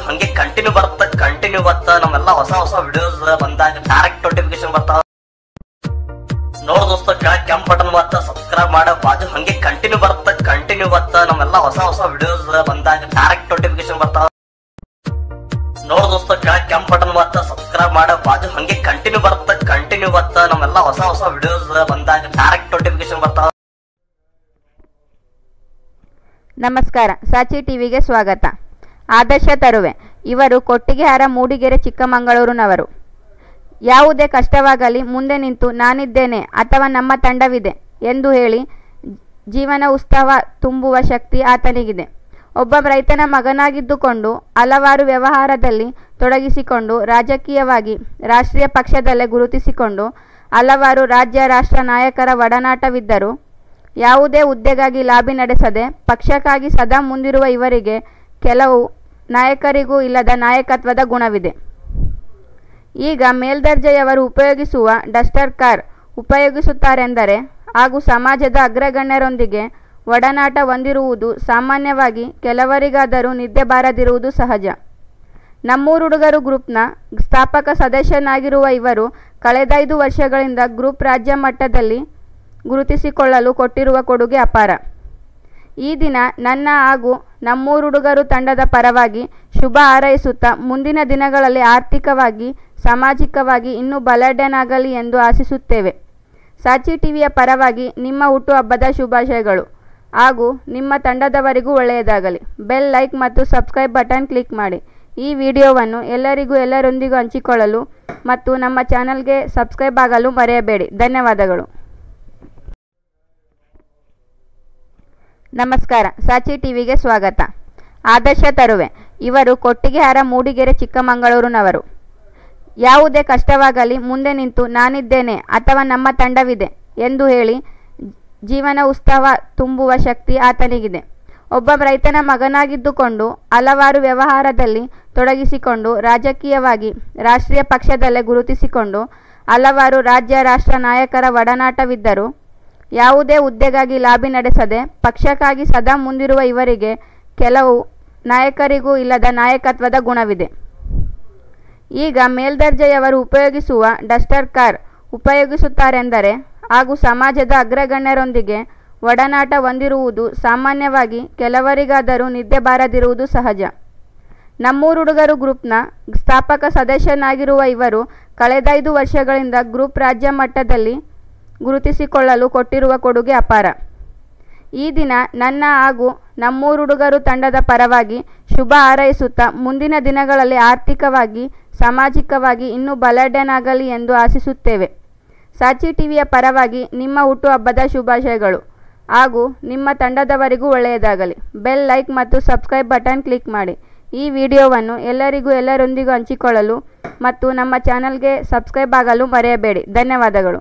ಹಂಗೆ ಕಂಟಿನ್ಯೂ ಬರುತ್ತ ಕಂಟಿನ್ಯೂ ಬತ್ತ ನಮ್ಮೆಲ್ಲ ಹೊಸ ಹೊಸ ವಿಡಿಯೋಸ್ ಬಂದಾಗ ಡೈರೆಕ್ಟ್ ನೋಟಿಫಿಕೇಶನ್ ಬರ್ತಾವ ನೋಡ್ ದೋಸ್ತ ಕೆಳಗ್ ಕೆಂಪ್ ಬಟನ್ ಬತ್ತ ಸಬ್ಸ್ಕ್ರೈಬ್ ಮಾಡ ಬಾಜು ಹಂಗೆ ಕಂಟಿನ್ಯೂ ಬರುತ್ತ ಕಂಟಿನ್ಯೂ ಬತ್ತ ನಮ್ಮೆಲ್ಲ ಹೊಸ ಹೊಸ ವಿಡಿಯೋಸ್ ಬಂದಾಗ ಡೈರೆಕ್ಟ್ ನೋಟಿಫಿಕೇಶನ್ ಬರ್ತಾವ ನೋಡ್ ದೋಸ್ತ ಕೆಳಗ್ ಕೆಂಪ್ ಬಟನ್ ಬತ್ತ ಸಬ್ಸ್ಕ್ರೈಬ್ ಮಾಡ ಬಾಜು ಹಂಗೆ ಕಂಟಿನ್ಯೂ ಬರುತ್ತ ಕಂಟಿನ್ಯೂ ಬತ್ತ ನಮ್ಮೆಲ್ಲ ಹೊಸ ಹೊಸ ವಿಡಿಯೋಸ್ ಬಂದಾಗ ಡೈರೆಕ್ಟ್ ನೋಟಿಫಿಕೇಶನ್ ಬರ್ತಾವ ನಮಸ್ಕಾರ ಸಾಚಿ ಟಿವಿಗೆ ಸ್ವಾಗತ ಆದರ್ಶ ತರುವೆ ಇವರು ಕೊಟ್ಟಿಗೆಹಾರ ಮೂಡಿಗೆರೆ ಚಿಕ್ಕಮಗಳೂರಿನವರು ಯಾವುದೇ ಕಷ್ಟವಾಗಲಿ ಮುಂದೆ ನಿಂತು ನಾನಿದ್ದೇನೆ ಅಥವಾ ನಮ್ಮ ತಂಡವಿದೆ ಎಂದು ಹೇಳಿ ಜೀವನ ಉತ್ಸವ ತುಂಬುವ ಶಕ್ತಿ ಆತನಿಗಿದೆ ಒಬ್ಬ ರೈತನ ಮಗನಾಗಿದ್ದುಕೊಂಡು ಹಲವಾರು ವ್ಯವಹಾರದಲ್ಲಿ ತೊಡಗಿಸಿಕೊಂಡು ರಾಜಕೀಯವಾಗಿ ರಾಷ್ಟ್ರೀಯ ಪಕ್ಷದಲ್ಲೇ ಗುರುತಿಸಿಕೊಂಡು ಹಲವಾರು ರಾಜ್ಯ ರಾಷ್ಟ್ರ ನಾಯಕರ ಒಡನಾಟವಿದ್ದರೂ ಯಾವುದೇ ಹುದ್ದೆಗಾಗಿ ಲಾಬಿ ನಡೆಸದೆ ಪಕ್ಷಕ್ಕಾಗಿ ಸದಾ ಮುಂದಿರುವ ಇವರಿಗೆ ಕೆಲವು ನಾಯಕರಿಗೂ ಇಲ್ಲದ ನಾಯಕತ್ವದ ಗುಣವಿದೆ ಈಗ ಮೇಲ್ದರ್ಜೆಯವರು ಉಪಯೋಗಿಸುವ ಡಸ್ಟರ್ ಕಾರ್ ಉಪಯೋಗಿಸುತ್ತಾರೆಂದರೆ ಹಾಗೂ ಸಮಾಜದ ಅಗ್ರಗಣ್ಯರೊಂದಿಗೆ ಒಡನಾಟ ಹೊಂದಿರುವುದು ಸಾಮಾನ್ಯವಾಗಿ ಕೆಲವರಿಗಾದರೂ ನಿದ್ದೆ ಬಾರದಿರುವುದು ಸಹಜ ನಮ್ಮೂರು ಹುಡುಗರು ಗ್ರೂಪ್ನ ಸ್ಥಾಪಕ ಸದಸ್ಯನಾಗಿರುವ ಇವರು ಕಳೆದೈದು ವರ್ಷಗಳಿಂದ ಗ್ರೂಪ್ ರಾಜ್ಯ ಮಟ್ಟದಲ್ಲಿ ಗುರುತಿಸಿಕೊಳ್ಳಲು ಕೊಟ್ಟಿರುವ ಕೊಡುಗೆ ಅಪಾರ ಈ ದಿನ ನನ್ನ ಹಾಗೂ ನಮ್ಮೂರು ಹುಡುಗರು ತಂಡದ ಪರವಾಗಿ ಶುಭ ಹಾರೈಸುತ್ತಾ ಮುಂದಿನ ದಿನಗಳಲ್ಲಿ ಆರ್ಥಿಕವಾಗಿ ಸಾಮಾಜಿಕವಾಗಿ ಇನ್ನೂ ಬಲಾಢ್ಯನಾಗಲಿ ಎಂದು ಆಶಿಸುತ್ತೇವೆ ಸಾಚಿ ಟಿವಿಯ ಪರವಾಗಿ ನಿಮ್ಮ ಹುಟ್ಟುಹಬ್ಬದ ಶುಭಾಶಯಗಳು ಹಾಗೂ ನಿಮ್ಮ ತಂಡದವರಿಗೂ ಒಳ್ಳೆಯದಾಗಲಿ ಬೆಲ್ ಲೈಕ್ ಮತ್ತು ಸಬ್ಸ್ಕ್ರೈಬ್ ಬಟನ್ ಕ್ಲಿಕ್ ಮಾಡಿ ಈ ವಿಡಿಯೋವನ್ನು ಎಲ್ಲರಿಗೂ ಎಲ್ಲರೊಂದಿಗೂ ಹಂಚಿಕೊಳ್ಳಲು ಮತ್ತು ನಮ್ಮ ಚಾನಲ್ಗೆ ಸಬ್ಸ್ಕ್ರೈಬ್ ಆಗಲು ಮರೆಯಬೇಡಿ ಧನ್ಯವಾದಗಳು ನಮಸ್ಕಾರ ಸಾಚಿ ಟಿವಿಗೆ ಸ್ವಾಗತ ಆದರ್ಶ ತರುವೆ ಇವರು ಕೊಟ್ಟಿಗೆಹಾರ ಮೂಡಿಗೆರೆ ಚಿಕ್ಕಮಗಳೂರಿನವರು ಯಾವುದೇ ಕಷ್ಟವಾಗಲಿ ಮುಂದೆ ನಿಂತು ನಾನಿದ್ದೇನೆ ಅಥವಾ ನಮ್ಮ ತಂಡವಿದೆ ಎಂದು ಹೇಳಿ ಜೀವನ ಉತ್ಸವ ತುಂಬುವ ಶಕ್ತಿ ಆತನಿಗಿದೆ ಒಬ್ಬ ರೈತನ ಮಗನಾಗಿದ್ದುಕೊಂಡು ಹಲವಾರು ವ್ಯವಹಾರದಲ್ಲಿ ತೊಡಗಿಸಿಕೊಂಡು ರಾಜಕೀಯವಾಗಿ ರಾಷ್ಟ್ರೀಯ ಪಕ್ಷದಲ್ಲೇ ಗುರುತಿಸಿಕೊಂಡು ಹಲವಾರು ರಾಜ್ಯ ರಾಷ್ಟ್ರ ನಾಯಕರ ಒಡನಾಟವಿದ್ದರೂ ಯಾವುದೇ ಹುದ್ದೆಗಾಗಿ ಲಾಬಿ ನಡೆಸದೆ ಪಕ್ಷಕ್ಕಾಗಿ ಸದಾ ಮುಂದಿರುವ ಇವರಿಗೆ ಕೆಲವು ನಾಯಕರಿಗೂ ಇಲ್ಲದ ನಾಯಕತ್ವದ ಗುಣವಿದೆ ಈಗ ಮೇಲ್ದರ್ಜೆಯವರು ಉಪಯೋಗಿಸುವ ಡಸ್ಟರ್ ಕಾರ್ ಉಪಯೋಗಿಸುತ್ತಾರೆಂದರೆ ಹಾಗೂ ಸಮಾಜದ ಅಗ್ರಗಣ್ಯರೊಂದಿಗೆ ಒಡನಾಟ ಹೊಂದಿರುವುದು ಸಾಮಾನ್ಯವಾಗಿ ಕೆಲವರಿಗಾದರೂ ನಿದ್ದೆ ಬಾರದಿರುವುದು ಸಹಜ ನಮ್ಮೂರು ಹುಡುಗರು ಗ್ರೂಪ್ನ ಸ್ಥಾಪಕ ಸದಸ್ಯನಾಗಿರುವ ಇವರು ಕಳೆದೈದು ವರ್ಷಗಳಿಂದ ಗ್ರೂಪ್ ರಾಜ್ಯ ಮಟ್ಟದಲ್ಲಿ ಗುರುತಿಸಿಕೊಳ್ಳಲು ಕೊಟ್ಟಿರುವ ಕೊಡುಗೆ ಅಪಾರ ಈ ದಿನ ನನ್ನ ಹಾಗೂ ನಮ್ಮೂರು ಹುಡುಗರು ತಂಡದ ಪರವಾಗಿ ಶುಭ ಹಾರೈಸುತ್ತಾ ಮುಂದಿನ ದಿನಗಳಲ್ಲಿ ಆರ್ಥಿಕವಾಗಿ ಸಾಮಾಜಿಕವಾಗಿ ಇನ್ನೂ ಬಲಾಢ್ಯನಾಗಲಿ ಎಂದು ಆಶಿಸುತ್ತೇವೆ ಸಾಚಿ ಟಿವಿಯ ಪರವಾಗಿ ನಿಮ್ಮ ಹುಟ್ಟುಹಬ್ಬದ ಶುಭಾಶಯಗಳು ಹಾಗೂ ನಿಮ್ಮ ತಂಡದವರಿಗೂ ಒಳ್ಳೆಯದಾಗಲಿ ಬೆಲ್ ಲೈಕ್ ಮತ್ತು ಸಬ್ಸ್ಕ್ರೈಬ್ ಬಟನ್ ಕ್ಲಿಕ್ ಮಾಡಿ ಈ ವಿಡಿಯೋವನ್ನು ಎಲ್ಲರಿಗೂ ಎಲ್ಲರೊಂದಿಗೂ ಹಂಚಿಕೊಳ್ಳಲು ಮತ್ತು ನಮ್ಮ ಚಾನಲ್ಗೆ ಸಬ್ಸ್ಕ್ರೈಬ್ ಆಗಲು ಮರೆಯಬೇಡಿ ಧನ್ಯವಾದಗಳು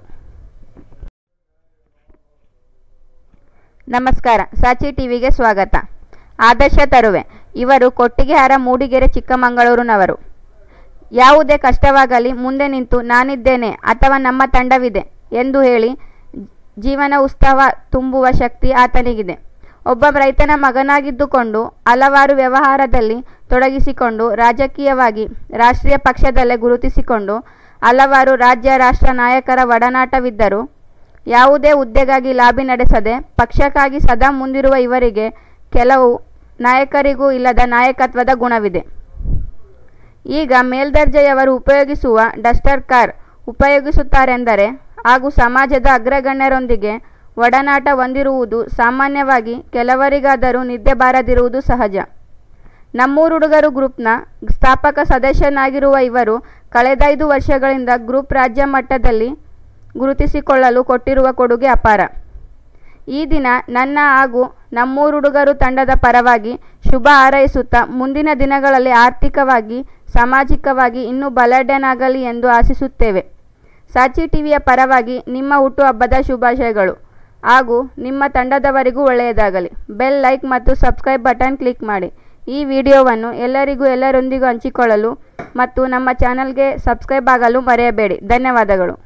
ನಮಸ್ಕಾರ ಸಾಚಿ ಟಿವಿಗೆ ಸ್ವಾಗತ ಆದರ್ಶ ತರುವೆ ಇವರು ಕೊಟ್ಟಿಗೆಹಾರ ಮೂಡಿಗೆರೆ ಚಿಕ್ಕಮಗಳೂರಿನವರು ಯಾವುದೇ ಕಷ್ಟವಾಗಲಿ ಮುಂದೆ ನಿಂತು ನಾನಿದ್ದೇನೆ ಅಥವಾ ನಮ್ಮ ತಂಡವಿದೆ ಎಂದು ಹೇಳಿ ಜೀವನ ಉತ್ಸವ ತುಂಬುವ ಶಕ್ತಿ ಆತನಿಗಿದೆ ಒಬ್ಬ ರೈತನ ಮಗನಾಗಿದ್ದುಕೊಂಡು ಹಲವಾರು ವ್ಯವಹಾರದಲ್ಲಿ ತೊಡಗಿಸಿಕೊಂಡು ರಾಜಕೀಯವಾಗಿ ರಾಷ್ಟ್ರೀಯ ಪಕ್ಷದಲ್ಲೇ ಗುರುತಿಸಿಕೊಂಡು ಹಲವಾರು ರಾಜ್ಯ ರಾಷ್ಟ್ರ ನಾಯಕರ ಒಡನಾಟವಿದ್ದರೂ ಯಾವುದೇ ಹುದ್ದೆಗಾಗಿ ಲಾಬಿ ನಡೆಸದೆ ಪಕ್ಷಕ್ಕಾಗಿ ಸದಾ ಮುಂದಿರುವ ಇವರಿಗೆ ಕೆಲವು ನಾಯಕರಿಗೂ ಇಲ್ಲದ ನಾಯಕತ್ವದ ಗುಣವಿದೆ ಈಗ ಮೇಲ್ದರ್ಜೆಯವರು ಉಪಯೋಗಿಸುವ ಡಸ್ಟರ್ ಕಾರ್ ಉಪಯೋಗಿಸುತ್ತಾರೆಂದರೆ ಹಾಗೂ ಸಮಾಜದ ಅಗ್ರಗಣ್ಯರೊಂದಿಗೆ ಒಡನಾಟ ಹೊಂದಿರುವುದು ಸಾಮಾನ್ಯವಾಗಿ ಕೆಲವರಿಗಾದರೂ ನಿದ್ದೆ ಬಾರದಿರುವುದು ಸಹಜ ನಮ್ಮೂರು ಹುಡುಗರು ಗ್ರೂಪ್ನ ಸ್ಥಾಪಕ ಸದಸ್ಯನಾಗಿರುವ ಇವರು ಕಳೆದೈದು ವರ್ಷಗಳಿಂದ ಗ್ರೂಪ್ ರಾಜ್ಯ ಮಟ್ಟದಲ್ಲಿ ಗುರುತಿಸಿಕೊಳ್ಳಲು ಕೊಟ್ಟಿರುವ ಕೊಡುಗೆ ಅಪಾರ ಈ ದಿನ ನನ್ನ ಹಾಗೂ ನಮ್ಮೂರು ಹುಡುಗರು ತಂಡದ ಪರವಾಗಿ ಶುಭ ಹಾರೈಸುತ್ತಾ ಮುಂದಿನ ದಿನಗಳಲ್ಲಿ ಆರ್ಥಿಕವಾಗಿ ಸಾಮಾಜಿಕವಾಗಿ ಇನ್ನೂ ಬಲಾಢ್ಯನಾಗಲಿ ಎಂದು ಆಶಿಸುತ್ತೇವೆ ಸಾಚಿ ಟಿವಿಯ ಪರವಾಗಿ ನಿಮ್ಮ ಹುಟ್ಟುಹಬ್ಬದ ಶುಭಾಶಯಗಳು ಹಾಗೂ ನಿಮ್ಮ ತಂಡದವರಿಗೂ ಒಳ್ಳೆಯದಾಗಲಿ ಬೆಲ್ ಲೈಕ್ ಮತ್ತು ಸಬ್ಸ್ಕ್ರೈಬ್ ಬಟನ್ ಕ್ಲಿಕ್ ಮಾಡಿ ಈ ವಿಡಿಯೋವನ್ನು ಎಲ್ಲರಿಗೂ ಎಲ್ಲರೊಂದಿಗೂ ಹಂಚಿಕೊಳ್ಳಲು ಮತ್ತು ನಮ್ಮ ಚಾನಲ್ಗೆ ಸಬ್ಸ್ಕ್ರೈಬ್ ಆಗಲು ಮರೆಯಬೇಡಿ ಧನ್ಯವಾದಗಳು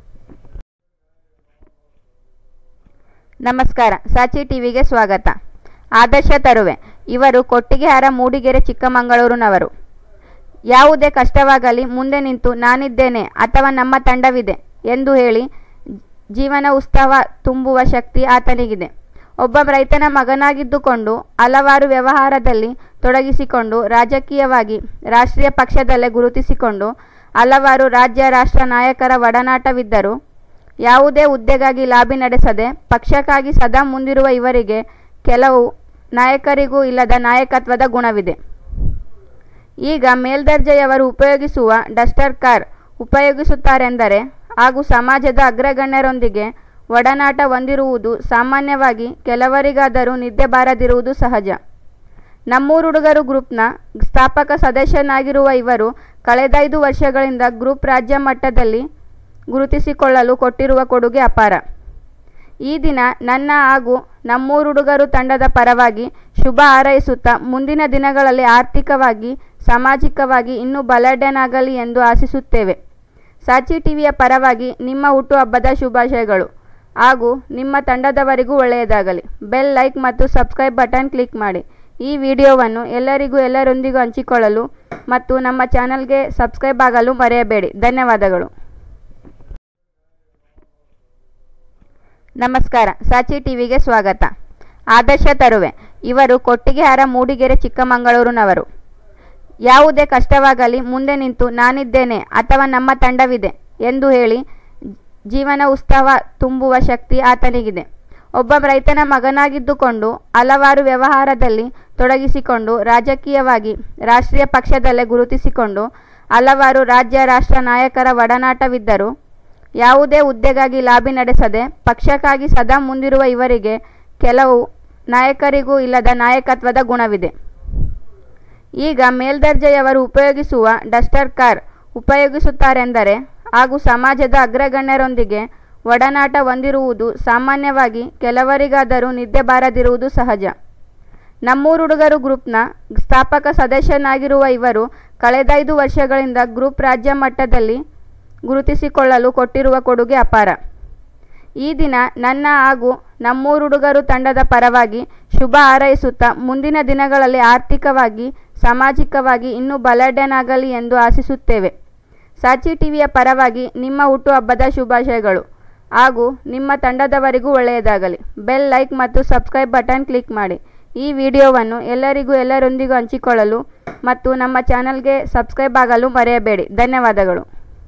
ನಮಸ್ಕಾರ ಸಾಚಿ ಟಿವಿಗೆ ಸ್ವಾಗತ ಆದರ್ಶ ತರುವೆ ಇವರು ಕೊಟ್ಟಿಗೆಹಾರ ಮೂಡಿಗೆರೆ ಚಿಕ್ಕಮಗಳೂರಿನವರು ಯಾವುದೇ ಕಷ್ಟವಾಗಲಿ ಮುಂದೆ ನಿಂತು ನಾನಿದ್ದೇನೆ ಅಥವಾ ನಮ್ಮ ತಂಡವಿದೆ ಎಂದು ಹೇಳಿ ಜೀವನ ಉತ್ಸವ ತುಂಬುವ ಶಕ್ತಿ ಆತನಿಗಿದೆ ಒಬ್ಬ ರೈತನ ಮಗನಾಗಿದ್ದುಕೊಂಡು ಹಲವಾರು ವ್ಯವಹಾರದಲ್ಲಿ ತೊಡಗಿಸಿಕೊಂಡು ರಾಜಕೀಯವಾಗಿ ರಾಷ್ಟ್ರೀಯ ಪಕ್ಷದಲ್ಲೇ ಗುರುತಿಸಿಕೊಂಡು ಹಲವಾರು ರಾಜ್ಯ ರಾಷ್ಟ್ರ ನಾಯಕರ ಒಡನಾಟವಿದ್ದರೂ ಯಾವುದೇ ಹುದ್ದೆಗಾಗಿ ಲಾಬಿ ನಡೆಸದೆ ಪಕ್ಷಕ್ಕಾಗಿ ಸದಾ ಮುಂದಿರುವ ಇವರಿಗೆ ಕೆಲವು ನಾಯಕರಿಗೂ ಇಲ್ಲದ ನಾಯಕತ್ವದ ಗುಣವಿದೆ ಈಗ ಮೇಲ್ದರ್ಜೆಯವರು ಉಪಯೋಗಿಸುವ ಡಸ್ಟರ್ ಕಾರ್ ಉಪಯೋಗಿಸುತ್ತಾರೆಂದರೆ ಹಾಗೂ ಸಮಾಜದ ಅಗ್ರಗಣ್ಯರೊಂದಿಗೆ ಒಡನಾಟ ಹೊಂದಿರುವುದು ಸಾಮಾನ್ಯವಾಗಿ ಕೆಲವರಿಗಾದರೂ ನಿದ್ದೆ ಬಾರದಿರುವುದು ಸಹಜ ನಮ್ಮೂರು ಹುಡುಗರು ಗ್ರೂಪ್ನ ಸ್ಥಾಪಕ ಸದಸ್ಯನಾಗಿರುವ ಇವರು ಕಳೆದೈದು ವರ್ಷಗಳಿಂದ ಗ್ರೂಪ್ ರಾಜ್ಯ ಮಟ್ಟದಲ್ಲಿ ಗುರುತಿಸಿಕೊಳ್ಳಲು ಕೊಟ್ಟಿರುವ ಕೊಡುಗೆ ಅಪಾರ ಈ ದಿನ ನನ್ನ ಹಾಗೂ ನಮ್ಮೂರು ಹುಡುಗರು ತಂಡದ ಪರವಾಗಿ ಶುಭ ಹಾರೈಸುತ್ತಾ ಮುಂದಿನ ದಿನಗಳಲ್ಲಿ ಆರ್ಥಿಕವಾಗಿ ಸಾಮಾಜಿಕವಾಗಿ ಇನ್ನೂ ಬಲಾಢ್ಯನಾಗಲಿ ಎಂದು ಆಶಿಸುತ್ತೇವೆ ಸಾಚಿ ಟಿವಿಯ ಪರವಾಗಿ ನಿಮ್ಮ ಹುಟ್ಟುಹಬ್ಬದ ಶುಭಾಶಯಗಳು ಹಾಗೂ ನಿಮ್ಮ ತಂಡದವರಿಗೂ ಒಳ್ಳೆಯದಾಗಲಿ ಬೆಲ್ ಲೈಕ್ ಮತ್ತು ಸಬ್ಸ್ಕ್ರೈಬ್ ಬಟನ್ ಕ್ಲಿಕ್ ಮಾಡಿ ಈ ವಿಡಿಯೋವನ್ನು ಎಲ್ಲರಿಗೂ ಎಲ್ಲರೊಂದಿಗೂ ಹಂಚಿಕೊಳ್ಳಲು ಮತ್ತು ನಮ್ಮ ಚಾನಲ್ಗೆ ಸಬ್ಸ್ಕ್ರೈಬ್ ಆಗಲು ಮರೆಯಬೇಡಿ ಧನ್ಯವಾದಗಳು ನಮಸ್ಕಾರ ಸಾಚಿ ಟಿವಿಗೆ ಸ್ವಾಗತ ಆದರ್ಶ ತರುವೆ ಇವರು ಕೊಟ್ಟಿಗೆಹಾರ ಮೂಡಿಗೆರೆ ಚಿಕ್ಕಮಗಳೂರಿನವರು ಯಾವುದೇ ಕಷ್ಟವಾಗಲಿ ಮುಂದೆ ನಿಂತು ನಾನಿದ್ದೇನೆ ಅಥವಾ ನಮ್ಮ ತಂಡವಿದೆ ಎಂದು ಹೇಳಿ ಜೀವನ ಉತ್ಸವ ತುಂಬುವ ಶಕ್ತಿ ಆತನಿಗಿದೆ ಒಬ್ಬ ರೈತನ ಮಗನಾಗಿದ್ದುಕೊಂಡು ಹಲವಾರು ವ್ಯವಹಾರದಲ್ಲಿ ತೊಡಗಿಸಿಕೊಂಡು ರಾಜಕೀಯವಾಗಿ ರಾಷ್ಟ್ರೀಯ ಪಕ್ಷದಲ್ಲೇ ಗುರುತಿಸಿಕೊಂಡು ಹಲವಾರು ರಾಜ್ಯ ರಾಷ್ಟ್ರ ನಾಯಕರ ಒಡನಾಟವಿದ್ದರೂ ಯಾವುದೇ ಹುದ್ದೆಗಾಗಿ ಲಾಬಿ ನಡೆಸದೆ ಪಕ್ಷಕ್ಕಾಗಿ ಸದಾ ಮುಂದಿರುವ ಇವರಿಗೆ ಕೆಲವು ನಾಯಕರಿಗೂ ಇಲ್ಲದ ನಾಯಕತ್ವದ ಗುಣವಿದೆ ಈಗ ಮೇಲ್ದರ್ಜೆಯವರು ಉಪಯೋಗಿಸುವ ಡಸ್ಟರ್ ಕಾರ್ ಉಪಯೋಗಿಸುತ್ತಾರೆಂದರೆ ಹಾಗೂ ಸಮಾಜದ ಅಗ್ರಗಣ್ಯರೊಂದಿಗೆ ಒಡನಾಟ ಹೊಂದಿರುವುದು ಸಾಮಾನ್ಯವಾಗಿ ಕೆಲವರಿಗಾದರೂ ನಿದ್ದೆ ಬಾರದಿರುವುದು ಸಹಜ ನಮ್ಮೂರು ಹುಡುಗರು ಗ್ರೂಪ್ನ ಸ್ಥಾಪಕ ಸದಸ್ಯನಾಗಿರುವ ಇವರು ಕಳೆದೈದು ವರ್ಷಗಳಿಂದ ಗ್ರೂಪ್ ರಾಜ್ಯ ಮಟ್ಟದಲ್ಲಿ ಗುರುತಿಸಿಕೊಳ್ಳಲು ಕೊಟ್ಟಿರುವ ಕೊಡುಗೆ ಅಪಾರ ಈ ದಿನ ನನ್ನ ಹಾಗೂ ನಮ್ಮೂರು ಹುಡುಗರು ತಂಡದ ಪರವಾಗಿ ಶುಭ ಹಾರೈಸುತ್ತಾ ಮುಂದಿನ ದಿನಗಳಲ್ಲಿ ಆರ್ಥಿಕವಾಗಿ ಸಾಮಾಜಿಕವಾಗಿ ಇನ್ನೂ ಬಲಾಢ್ಯನಾಗಲಿ ಎಂದು ಆಶಿಸುತ್ತೇವೆ ಸಾಚಿ ಟಿವಿಯ ಪರವಾಗಿ ನಿಮ್ಮ ಹುಟ್ಟುಹಬ್ಬದ ಶುಭಾಶಯಗಳು ಹಾಗೂ ನಿಮ್ಮ ತಂಡದವರಿಗೂ ಒಳ್ಳೆಯದಾಗಲಿ ಬೆಲ್ ಲೈಕ್ ಮತ್ತು ಸಬ್ಸ್ಕ್ರೈಬ್ ಬಟನ್ ಕ್ಲಿಕ್ ಮಾಡಿ ಈ ವಿಡಿಯೋವನ್ನು ಎಲ್ಲರಿಗೂ ಎಲ್ಲರೊಂದಿಗೂ ಹಂಚಿಕೊಳ್ಳಲು ಮತ್ತು ನಮ್ಮ ಚಾನಲ್ಗೆ ಸಬ್ಸ್ಕ್ರೈಬ್ ಆಗಲು ಮರೆಯಬೇಡಿ ಧನ್ಯವಾದಗಳು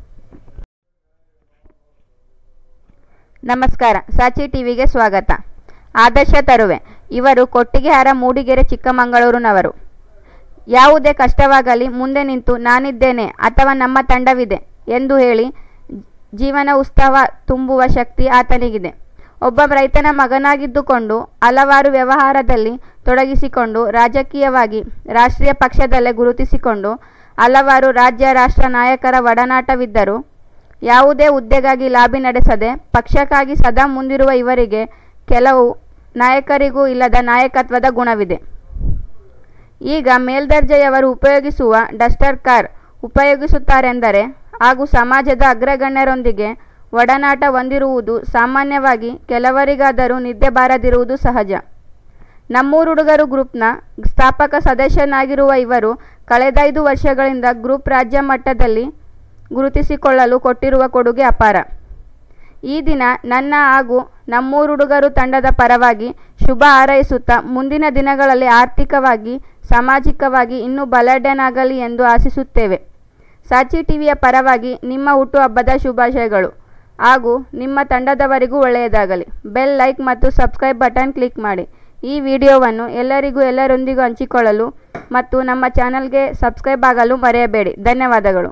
ನಮಸ್ಕಾರ ಸಾಚಿ ಟಿವಿಗೆ ಸ್ವಾಗತ ಆದರ್ಶ ತರುವೆ ಇವರು ಕೊಟ್ಟಿಗೆಹಾರ ಮೂಡಿಗೆರೆ ಚಿಕ್ಕಮಗಳೂರಿನವರು ಯಾವುದೇ ಕಷ್ಟವಾಗಲಿ ಮುಂದೆ ನಿಂತು ನಾನಿದ್ದೇನೆ ಅಥವಾ ನಮ್ಮ ತಂಡವಿದೆ ಎಂದು ಹೇಳಿ ಜೀವನ ಉತ್ಸವ ತುಂಬುವ ಶಕ್ತಿ ಆತನಿಗಿದೆ ಒಬ್ಬ ರೈತನ ಮಗನಾಗಿದ್ದುಕೊಂಡು ಹಲವಾರು ವ್ಯವಹಾರದಲ್ಲಿ ತೊಡಗಿಸಿಕೊಂಡು ರಾಜಕೀಯವಾಗಿ ರಾಷ್ಟ್ರೀಯ ಪಕ್ಷದಲ್ಲೇ ಗುರುತಿಸಿಕೊಂಡು ಹಲವಾರು ರಾಜ್ಯ ರಾಷ್ಟ್ರ ನಾಯಕರ ಒಡನಾಟವಿದ್ದರೂ ಯಾವುದೇ ಹುದ್ದೆಗಾಗಿ ಲಾಬಿ ನಡೆಸದೆ ಪಕ್ಷಕ್ಕಾಗಿ ಸದಾ ಮುಂದಿರುವ ಇವರಿಗೆ ಕೆಲವು ನಾಯಕರಿಗೂ ಇಲ್ಲದ ನಾಯಕತ್ವದ ಗುಣವಿದೆ ಈಗ ಮೇಲ್ದರ್ಜೆಯವರು ಉಪಯೋಗಿಸುವ ಡಸ್ಟರ್ ಕಾರ್ ಉಪಯೋಗಿಸುತ್ತಾರೆಂದರೆ ಹಾಗೂ ಸಮಾಜದ ಅಗ್ರಗಣ್ಯರೊಂದಿಗೆ ಒಡನಾಟ ಹೊಂದಿರುವುದು ಸಾಮಾನ್ಯವಾಗಿ ಕೆಲವರಿಗಾದರೂ ನಿದ್ದೆ ಬಾರದಿರುವುದು ಸಹಜ ನಮ್ಮೂರು ಹುಡುಗರು ಗ್ರೂಪ್ನ ಸ್ಥಾಪಕ ಸದಸ್ಯನಾಗಿರುವ ಇವರು ಕಳೆದೈದು ವರ್ಷಗಳಿಂದ ಗ್ರೂಪ್ ರಾಜ್ಯ ಮಟ್ಟದಲ್ಲಿ ಗುರುತಿಸಿಕೊಳ್ಳಲು ಕೊಟ್ಟಿರುವ ಕೊಡುಗೆ ಅಪಾರ ಈ ದಿನ ನನ್ನ ಹಾಗೂ ನಮ್ಮೂರು ಹುಡುಗರು ತಂಡದ ಪರವಾಗಿ ಶುಭ ಹಾರೈಸುತ್ತಾ ಮುಂದಿನ ದಿನಗಳಲ್ಲಿ ಆರ್ಥಿಕವಾಗಿ ಸಾಮಾಜಿಕವಾಗಿ ಇನ್ನೂ ಬಲಾಢ್ಯನಾಗಲಿ ಎಂದು ಆಶಿಸುತ್ತೇವೆ ಸಾಚಿ ಟಿವಿಯ ಪರವಾಗಿ ನಿಮ್ಮ ಹುಟ್ಟುಹಬ್ಬದ ಶುಭಾಶಯಗಳು ಹಾಗೂ ನಿಮ್ಮ ತಂಡದವರಿಗೂ ಒಳ್ಳೆಯದಾಗಲಿ ಬೆಲ್ ಲೈಕ್ ಮತ್ತು ಸಬ್ಸ್ಕ್ರೈಬ್ ಬಟನ್ ಕ್ಲಿಕ್ ಮಾಡಿ ಈ ವಿಡಿಯೋವನ್ನು ಎಲ್ಲರಿಗೂ ಎಲ್ಲರೊಂದಿಗೂ ಹಂಚಿಕೊಳ್ಳಲು ಮತ್ತು ನಮ್ಮ ಚಾನಲ್ಗೆ ಸಬ್ಸ್ಕ್ರೈಬ್ ಆಗಲು ಮರೆಯಬೇಡಿ ಧನ್ಯವಾದಗಳು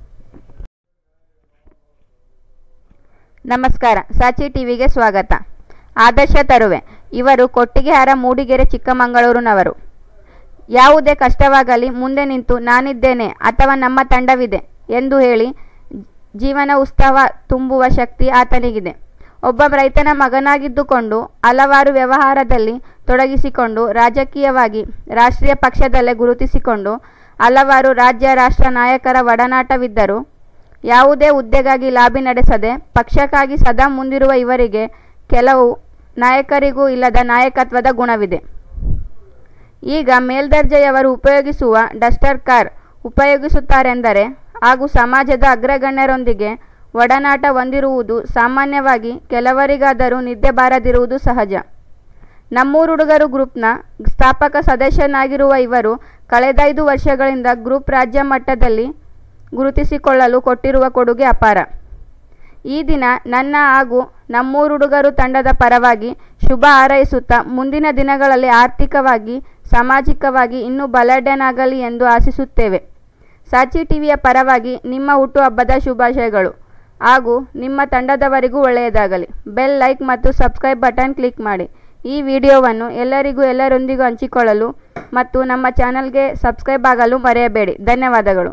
ನಮಸ್ಕಾರ ಸಾಚಿ ಟಿವಿಗೆ ಸ್ವಾಗತ ಆದರ್ಶ ತರುವೆ ಇವರು ಕೊಟ್ಟಿಗೆಹಾರ ಮೂಡಿಗೆರೆ ಚಿಕ್ಕಮಗಳೂರಿನವರು ಯಾವುದೇ ಕಷ್ಟವಾಗಲಿ ಮುಂದೆ ನಿಂತು ನಾನಿದ್ದೇನೆ ಅಥವಾ ನಮ್ಮ ತಂಡವಿದೆ ಎಂದು ಹೇಳಿ ಜೀವನ ಉತ್ಸವ ತುಂಬುವ ಶಕ್ತಿ ಆತನಿಗಿದೆ ಒಬ್ಬ ರೈತನ ಮಗನಾಗಿದ್ದುಕೊಂಡು ಹಲವಾರು ವ್ಯವಹಾರದಲ್ಲಿ ತೊಡಗಿಸಿಕೊಂಡು ರಾಜಕೀಯವಾಗಿ ರಾಷ್ಟ್ರೀಯ ಪಕ್ಷದಲ್ಲೇ ಗುರುತಿಸಿಕೊಂಡು ಹಲವಾರು ರಾಜ್ಯ ರಾಷ್ಟ್ರ ನಾಯಕರ ಒಡನಾಟವಿದ್ದರೂ ಯಾವುದೇ ಹುದ್ದೆಗಾಗಿ ಲಾಬಿ ನಡೆಸದೆ ಪಕ್ಷಕ್ಕಾಗಿ ಸದಾ ಮುಂದಿರುವ ಇವರಿಗೆ ಕೆಲವು ನಾಯಕರಿಗೂ ಇಲ್ಲದ ನಾಯಕತ್ವದ ಗುಣವಿದೆ ಈಗ ಮೇಲ್ದರ್ಜೆಯವರು ಉಪಯೋಗಿಸುವ ಡಸ್ಟರ್ ಕಾರ್ ಉಪಯೋಗಿಸುತ್ತಾರೆಂದರೆ ಹಾಗೂ ಸಮಾಜದ ಅಗ್ರಗಣ್ಯರೊಂದಿಗೆ ಒಡನಾಟ ಹೊಂದಿರುವುದು ಸಾಮಾನ್ಯವಾಗಿ ಕೆಲವರಿಗಾದರೂ ನಿದ್ದೆ ಬಾರದಿರುವುದು ಸಹಜ ನಮ್ಮೂರು ಹುಡುಗರು ಗ್ರೂಪ್ನ ಸ್ಥಾಪಕ ಸದಸ್ಯನಾಗಿರುವ ಇವರು ಕಳೆದೈದು ವರ್ಷಗಳಿಂದ ಗ್ರೂಪ್ ರಾಜ್ಯ ಮಟ್ಟದಲ್ಲಿ ಗುರುತಿಸಿಕೊಳ್ಳಲು ಕೊಟ್ಟಿರುವ ಕೊಡುಗೆ ಅಪಾರ ಈ ದಿನ ನನ್ನ ಹಾಗೂ ನಮ್ಮೂರು ಹುಡುಗರು ತಂಡದ ಪರವಾಗಿ ಶುಭ ಹಾರೈಸುತ್ತಾ ಮುಂದಿನ ದಿನಗಳಲ್ಲಿ ಆರ್ಥಿಕವಾಗಿ ಸಾಮಾಜಿಕವಾಗಿ ಇನ್ನೂ ಬಲಾಢ್ಯನಾಗಲಿ ಎಂದು ಆಶಿಸುತ್ತೇವೆ ಸಾಚಿ ಟಿವಿಯ ಪರವಾಗಿ ನಿಮ್ಮ ಹುಟ್ಟುಹಬ್ಬದ ಶುಭಾಶಯಗಳು ಹಾಗೂ ನಿಮ್ಮ ತಂಡದವರಿಗೂ ಒಳ್ಳೆಯದಾಗಲಿ ಬೆಲ್ ಲೈಕ್ ಮತ್ತು ಸಬ್ಸ್ಕ್ರೈಬ್ ಬಟನ್ ಕ್ಲಿಕ್ ಮಾಡಿ ಈ ವಿಡಿಯೋವನ್ನು ಎಲ್ಲರಿಗೂ ಎಲ್ಲರೊಂದಿಗೂ ಹಂಚಿಕೊಳ್ಳಲು ಮತ್ತು ನಮ್ಮ ಚಾನಲ್ಗೆ ಸಬ್ಸ್ಕ್ರೈಬ್ ಆಗಲು ಮರೆಯಬೇಡಿ ಧನ್ಯವಾದಗಳು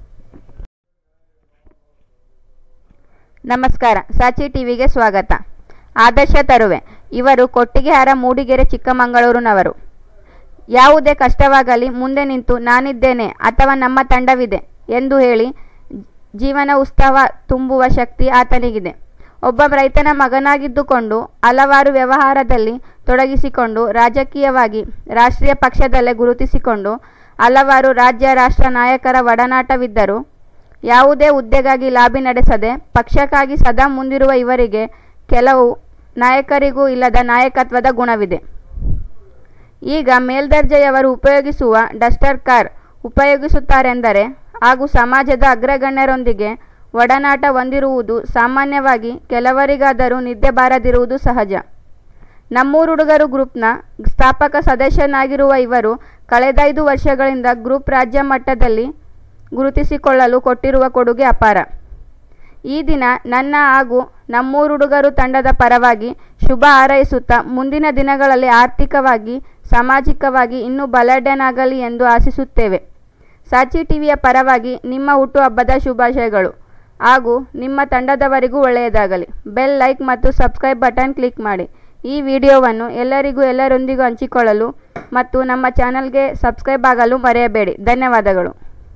ನಮಸ್ಕಾರ ಸಾಚಿ ಟಿವಿಗೆ ಸ್ವಾಗತ ಆದರ್ಶ ತರುವೆ ಇವರು ಕೊಟ್ಟಿಗೆಹಾರ ಮೂಡಿಗೆರೆ ಚಿಕ್ಕಮಗಳೂರಿನವರು ಯಾವುದೇ ಕಷ್ಟವಾಗಲಿ ಮುಂದೆ ನಿಂತು ನಾನಿದ್ದೇನೆ ಅಥವಾ ನಮ್ಮ ತಂಡವಿದೆ ಎಂದು ಹೇಳಿ ಜೀವನ ಉತ್ಸವ ತುಂಬುವ ಶಕ್ತಿ ಆತನಿಗಿದೆ ಒಬ್ಬ ರೈತನ ಮಗನಾಗಿದ್ದುಕೊಂಡು ಹಲವಾರು ವ್ಯವಹಾರದಲ್ಲಿ ತೊಡಗಿಸಿಕೊಂಡು ರಾಜಕೀಯವಾಗಿ ರಾಷ್ಟ್ರೀಯ ಪಕ್ಷದಲ್ಲೇ ಗುರುತಿಸಿಕೊಂಡು ಹಲವಾರು ರಾಜ್ಯ ರಾಷ್ಟ್ರ ನಾಯಕರ ಒಡನಾಟವಿದ್ದರೂ ಯಾವುದೇ ಹುದ್ದೆಗಾಗಿ ಲಾಬಿ ನಡೆಸದೆ ಪಕ್ಷಕ್ಕಾಗಿ ಸದಾ ಮುಂದಿರುವ ಇವರಿಗೆ ಕೆಲವು ನಾಯಕರಿಗೂ ಇಲ್ಲದ ನಾಯಕತ್ವದ ಗುಣವಿದೆ ಈಗ ಮೇಲ್ದರ್ಜೆಯವರು ಉಪಯೋಗಿಸುವ ಡಸ್ಟರ್ ಕಾರ್ ಉಪಯೋಗಿಸುತ್ತಾರೆಂದರೆ ಹಾಗೂ ಸಮಾಜದ ಅಗ್ರಗಣ್ಯರೊಂದಿಗೆ ಒಡನಾಟ ಹೊಂದಿರುವುದು ಸಾಮಾನ್ಯವಾಗಿ ಕೆಲವರಿಗಾದರೂ ನಿದ್ದೆ ಬಾರದಿರುವುದು ಸಹಜ ನಮ್ಮೂರು ಹುಡುಗರು ಗ್ರೂಪ್ನ ಸ್ಥಾಪಕ ಸದಸ್ಯನಾಗಿರುವ ಇವರು ಕಳೆದೈದು ವರ್ಷಗಳಿಂದ ಗ್ರೂಪ್ ರಾಜ್ಯ ಮಟ್ಟದಲ್ಲಿ ಗುರುತಿಸಿಕೊಳ್ಳಲು ಕೊಟ್ಟಿರುವ ಕೊಡುಗೆ ಅಪಾರ ಈ ದಿನ ನನ್ನ ಹಾಗೂ ನಮ್ಮೂರು ಹುಡುಗರು ತಂಡದ ಪರವಾಗಿ ಶುಭ ಹಾರೈಸುತ್ತಾ ಮುಂದಿನ ದಿನಗಳಲ್ಲಿ ಆರ್ಥಿಕವಾಗಿ ಸಾಮಾಜಿಕವಾಗಿ ಇನ್ನೂ ಬಲಾಢ್ಯನಾಗಲಿ ಎಂದು ಆಶಿಸುತ್ತೇವೆ ಸಾಚಿ ಟಿವಿಯ ಪರವಾಗಿ ನಿಮ್ಮ ಹುಟ್ಟುಹಬ್ಬದ ಶುಭಾಶಯಗಳು ಹಾಗೂ ನಿಮ್ಮ ತಂಡದವರಿಗೂ ಒಳ್ಳೆಯದಾಗಲಿ ಬೆಲ್ ಲೈಕ್ ಮತ್ತು ಸಬ್ಸ್ಕ್ರೈಬ್ ಬಟನ್ ಕ್ಲಿಕ್ ಮಾಡಿ ಈ ವಿಡಿಯೋವನ್ನು ಎಲ್ಲರಿಗೂ ಎಲ್ಲರೊಂದಿಗೂ ಹಂಚಿಕೊಳ್ಳಲು ಮತ್ತು ನಮ್ಮ ಚಾನಲ್ಗೆ ಸಬ್ಸ್ಕ್ರೈಬ್ ಆಗಲು ಮರೆಯಬೇಡಿ ಧನ್ಯವಾದಗಳು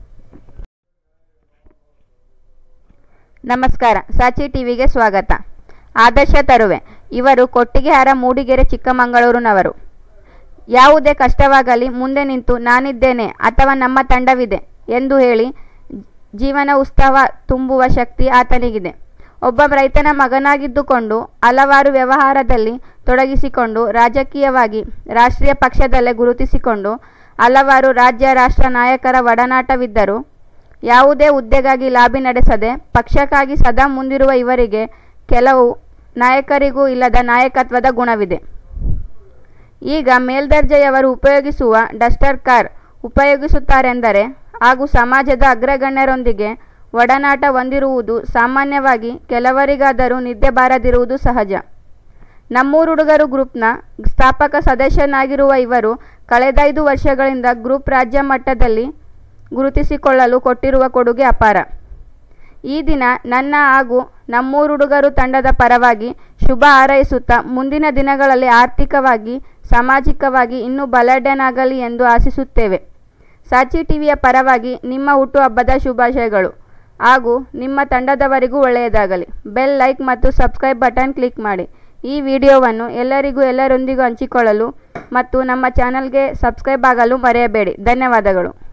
ನಮಸ್ಕಾರ ಸಾಚಿ ಟಿವಿಗೆ ಸ್ವಾಗತ ಆದರ್ಶ ತರುವೆ ಇವರು ಕೊಟ್ಟಿಗೆಹಾರ ಮೂಡಿಗೆರೆ ಚಿಕ್ಕಮಗಳೂರಿನವರು ಯಾವುದೇ ಕಷ್ಟವಾಗಲಿ ಮುಂದೆ ನಿಂತು ನಾನಿದ್ದೇನೆ ಅಥವಾ ನಮ್ಮ ತಂಡವಿದೆ ಎಂದು ಹೇಳಿ ಜೀವನ ಉತ್ಸವ ತುಂಬುವ ಶಕ್ತಿ ಆತನಿಗಿದೆ ಒಬ್ಬ ರೈತನ ಮಗನಾಗಿದ್ದುಕೊಂಡು ಹಲವಾರು ವ್ಯವಹಾರದಲ್ಲಿ ತೊಡಗಿಸಿಕೊಂಡು ರಾಜಕೀಯವಾಗಿ ರಾಷ್ಟ್ರೀಯ ಪಕ್ಷದಲ್ಲೇ ಗುರುತಿಸಿಕೊಂಡು ಹಲವಾರು ರಾಜ್ಯ ರಾಷ್ಟ್ರ ನಾಯಕರ ಒಡನಾಟವಿದ್ದರೂ ಯಾವುದೇ ಹುದ್ದೆಗಾಗಿ ಲಾಬಿ ನಡೆಸದೆ ಪಕ್ಷಕ್ಕಾಗಿ ಸದಾ ಮುಂದಿರುವ ಇವರಿಗೆ ಕೆಲವು ನಾಯಕರಿಗೂ ಇಲ್ಲದ ನಾಯಕತ್ವದ ಗುಣವಿದೆ ಈಗ ಮೇಲ್ದರ್ಜೆಯವರು ಉಪಯೋಗಿಸುವ ಡಸ್ಟರ್ ಕಾರ್ ಉಪಯೋಗಿಸುತ್ತಾರೆಂದರೆ ಹಾಗೂ ಸಮಾಜದ ಅಗ್ರಗಣ್ಯರೊಂದಿಗೆ ಒಡನಾಟ ಹೊಂದಿರುವುದು ಸಾಮಾನ್ಯವಾಗಿ ಕೆಲವರಿಗಾದರೂ ನಿದ್ದೆ ಬಾರದಿರುವುದು ಸಹಜ ನಮ್ಮೂರು ಹುಡುಗರು ಗ್ರೂಪ್ನ ಸ್ಥಾಪಕ ಸದಸ್ಯನಾಗಿರುವ ಇವರು ಕಳೆದೈದು ವರ್ಷಗಳಿಂದ ಗ್ರೂಪ್ ರಾಜ್ಯ ಮಟ್ಟದಲ್ಲಿ ಗುರುತಿಸಿಕೊಳ್ಳಲು ಕೊಟ್ಟಿರುವ ಕೊಡುಗೆ ಅಪಾರ ಈ ದಿನ ನನ್ನ ಹಾಗೂ ನಮ್ಮೂರು ಹುಡುಗರು ತಂಡದ ಪರವಾಗಿ ಶುಭ ಹಾರೈಸುತ್ತಾ ಮುಂದಿನ ದಿನಗಳಲ್ಲಿ ಆರ್ಥಿಕವಾಗಿ ಸಾಮಾಜಿಕವಾಗಿ ಇನ್ನೂ ಬಲಾಢ್ಯನಾಗಲಿ ಎಂದು ಆಶಿಸುತ್ತೇವೆ ಸಾಚಿ ಟಿವಿಯ ಪರವಾಗಿ ನಿಮ್ಮ ಹುಟ್ಟುಹಬ್ಬದ ಶುಭಾಶಯಗಳು ಹಾಗೂ ನಿಮ್ಮ ತಂಡದವರಿಗೂ ಒಳ್ಳೆಯದಾಗಲಿ ಬೆಲ್ ಲೈಕ್ ಮತ್ತು ಸಬ್ಸ್ಕ್ರೈಬ್ ಬಟನ್ ಕ್ಲಿಕ್ ಮಾಡಿ ಈ ವಿಡಿಯೋವನ್ನು ಎಲ್ಲರಿಗೂ ಎಲ್ಲರೊಂದಿಗೂ ಹಂಚಿಕೊಳ್ಳಲು ಮತ್ತು ನಮ್ಮ ಚಾನಲ್ಗೆ ಸಬ್ಸ್ಕ್ರೈಬ್ ಆಗಲು ಮರೆಯಬೇಡಿ ಧನ್ಯವಾದಗಳು